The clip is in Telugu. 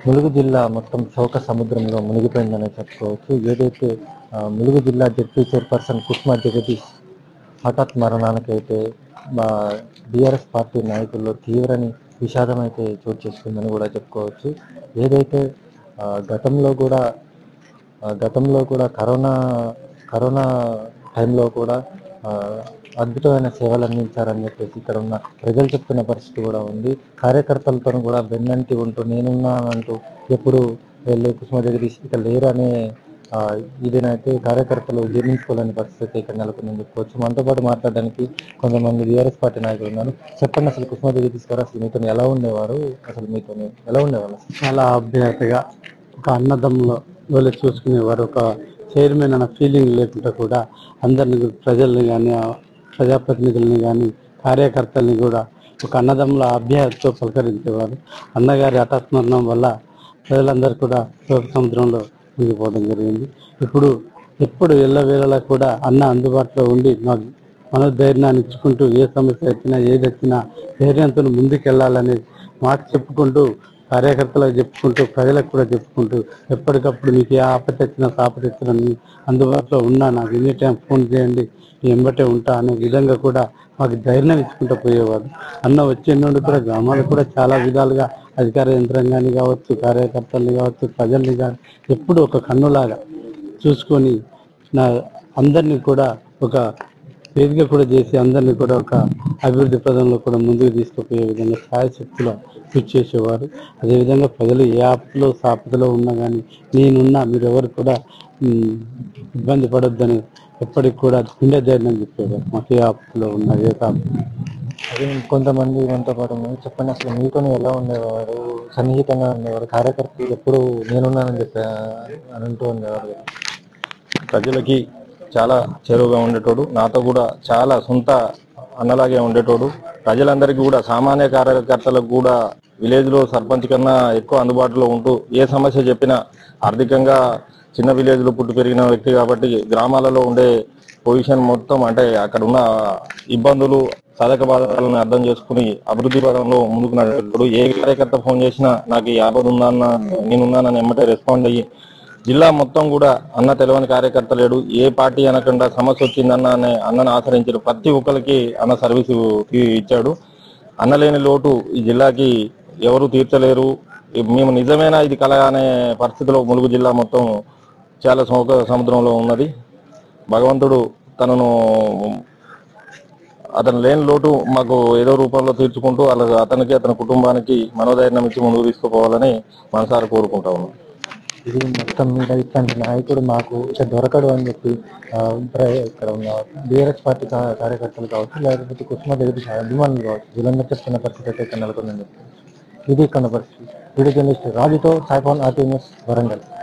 ములుగు జిల్లా మొత్తం శోక సముద్రంలో మునిగిపోయిందని చెప్పుకోవచ్చు ఏదైతే ఆ, ములుగు జిల్లా డిప్యూటీ చైర్పర్సన్ కుస్మా జగదీష్ హఠాత్ మరణానికైతే మా బీఆర్ఎస్ పార్టీ నాయకుల్లో తీవ్రని విషాదం అయితే చోటు చేసుకుందని కూడా చెప్పుకోవచ్చు ఏదైతే ఆ, గతంలో కూడా ఆ, గతంలో కూడా కరోనా కరోనా టైంలో కూడా ఆ, అద్భుతమైన సేవలు అందించారని చెప్పేసి ఇక్కడ ఉన్న ప్రజలు చెప్తున్న పరిస్థితి కూడా ఉంది కార్యకర్తలతో కూడా వెన్నంటి ఉంటూ నేనున్నానంటూ ఎప్పుడు వెళ్ళి కుసుమ జగదీష్ ఇక లేరు అనే ఆ, ఇదేనైతే కార్యకర్తలు జీర్ణించుకోలేని పరిస్థితి ఇక్కడ నెలకొందని చెప్పుకోవచ్చు మనతో పాటు మాట్లాడడానికి కొంతమంది బీఆర్ఎస్ పార్టీ నాయకులు ఉన్నారు చెప్పండి అసలు కుసుమ జగదీష్ గారు అసలు మీతో ఎలా ఉండేవారు అసలు మీతో ఎలా ఉండేవారు అసలు? చాలా అభ్యర్థిగా ఒక అన్నదమ్ములో వాళ్ళు చూసుకునేవారు ఒక చైర్మన్ అన్న ఫీలింగ్ లేకుండా కూడా అందరిని ప్రజల్ని కానీ ప్రజాప్రతినిధుల్ని కానీ కార్యకర్తల్ని కూడా ఒక అన్నదమ్ముల అభ్యర్థితో పలకరించేవారు అన్నగారి హఠాత్మరణం వల్ల ప్రజలందరూ కూడా శోక సముద్రంలో మునిగిపోవడం జరిగింది ఇప్పుడు ఎప్పుడు ఎల్లవేళలా కూడా అన్న అందుబాటులో ఉండి మాకు మనోధైర్యాన్ని ఇచ్చుకుంటూ ఏ సమస్య వచ్చినా ఏది వచ్చినా ధైర్యంతో ముందుకెళ్లాలని మాట చెప్పుకుంటూ కార్యకర్తలకు చెప్పుకుంటూ ప్రజలకు కూడా చెప్పుకుంటూ ఎప్పటికప్పుడు మీకు ఏ ఆపత్తి వచ్చినా సాపత్తి వచ్చినా మీ అందుబాటులో ఉన్నా నాకు ఎనీ టైం ఫోన్ చేయండి నేను ఎంబటే ఉంటా అనే విధంగా కూడా మాకు ధైర్యం ఇచ్చుకుంటూ పోయేవారు అన్న వచ్చే నుండి కూడా గ్రామాలు కూడా చాలా విధాలుగా అధికార యంత్రాంగాన్ని కావచ్చు కార్యకర్తల్ని కావచ్చు ప్రజల్ని కానీ ఎప్పుడు ఒక కన్నులాగా చూసుకొని నా అందరినీ కూడా ఒక వేదిక కూడా చేసి అందరినీ కూడా ఒక అభివృద్ధి పదంలో కూడా ముందుకు తీసుకుపోయే విధంగా స్థాయి శక్తిలో కృషి చేసేవారు అదేవిధంగా ప్రజలు ఏ ఆపదలో సాపదలో ఉన్నా కానీ నేనున్నా మీరు ఎవరు కూడా ఉమ్, ఇబ్బంది పడొద్దని ఎప్పటికి కూడా గుండె ధైర్యం చెప్పేవారు మాకు ఏ ఆపదలో ఉన్నా ఏ ఆపద అదే కొంతమంది మనతో పాటు ఉన్నారు. చెప్పండి అసలు మీతో ఎలా ఉండేవారు సన్నిహితంగా ఉండేవారు కార్యకర్తలు ఎప్పుడు నేనున్నానని చెప్పా అని అంటూ ఉండేవారు కదా. ప్రజలకి చాలా చేరువుగా ఉండేటోడు నాతో కూడా చాలా సొంత అన్నలాగే ఉండేటోడు ప్రజలందరికీ కూడా సామాన్య కార్యకర్తలకు కూడా విలేజ్ లో సర్పంచ్ కన్నా ఎక్కువ అందుబాటులో ఉంటూ ఏ సమస్య చెప్పినా ఆర్థికంగా చిన్న విలేజ్ లో పుట్టి పెరిగిన వ్యక్తి కాబట్టి గ్రామాలలో ఉండే పొజిషన్ మొత్తం అంటే అక్కడ ఉన్న ఇబ్బందులు సాధక బాధకాలను అర్థం చేసుకుని అభివృద్ధి పదంలో ముందుకు నడిపేటప్పుడు ఏ కార్యకర్త ఫోన్ చేసినా నాకు ఈ ఆపద ఉందన్న నేనున్నానని ఎమ్మటే రెస్పాండ్ అయ్యి జిల్లా మొత్తం కూడా అన్న తెలవని కార్యకర్త లేడు ఏ పార్టీ అనకుండా సమస్య వచ్చిందన్న అనే అన్నను ఆశ్రయించారు ప్రతి ఒక్కరికి అన్న సర్వీసు ఇచ్చాడు అన్న లేని లోటు ఈ జిల్లాకి ఎవరు తీర్చలేరు మేము నిజమేనా ఇది కల అనే పరిస్థితిలో ములుగు జిల్లా మొత్తం చాలా సౌక సముద్రంలో ఉన్నది భగవంతుడు తనను అతను లేని లోటు మాకు ఏదో రూపంలో తీర్చుకుంటూ అలా అతనికి అతని కుటుంబానికి మనోధైర్యం ఇచ్చి ముందుకు తీసుకుపోవాలని మనసారా కోరుకుంటా ఉన్నాం ఇది మొత్తం మీద ఇట్లాంటి నాయకుడు మాకు ఇట్లా దొరకడు అని చెప్పి ఆ, ప్ర- ఇక్కడ ఉన్న బీఆర్ఎస్ పార్టీ కా- కార్యకర్తలు కావచ్చు లేకపోతే కుసుమ జగదీష్ అభిమానులు కావచ్చు వీళ్ళందరూ చెప్తున్న పరిస్థితి అయితే ఇక్కడ నెలకొందని చెప్పి ఇది ఇక్కడ ఉన్న పరిస్థితి వీడియో జర్నలిస్ట్ రాజుతో సాయిఫాన్ ఆర్టీ న్యూస్ వరంగల్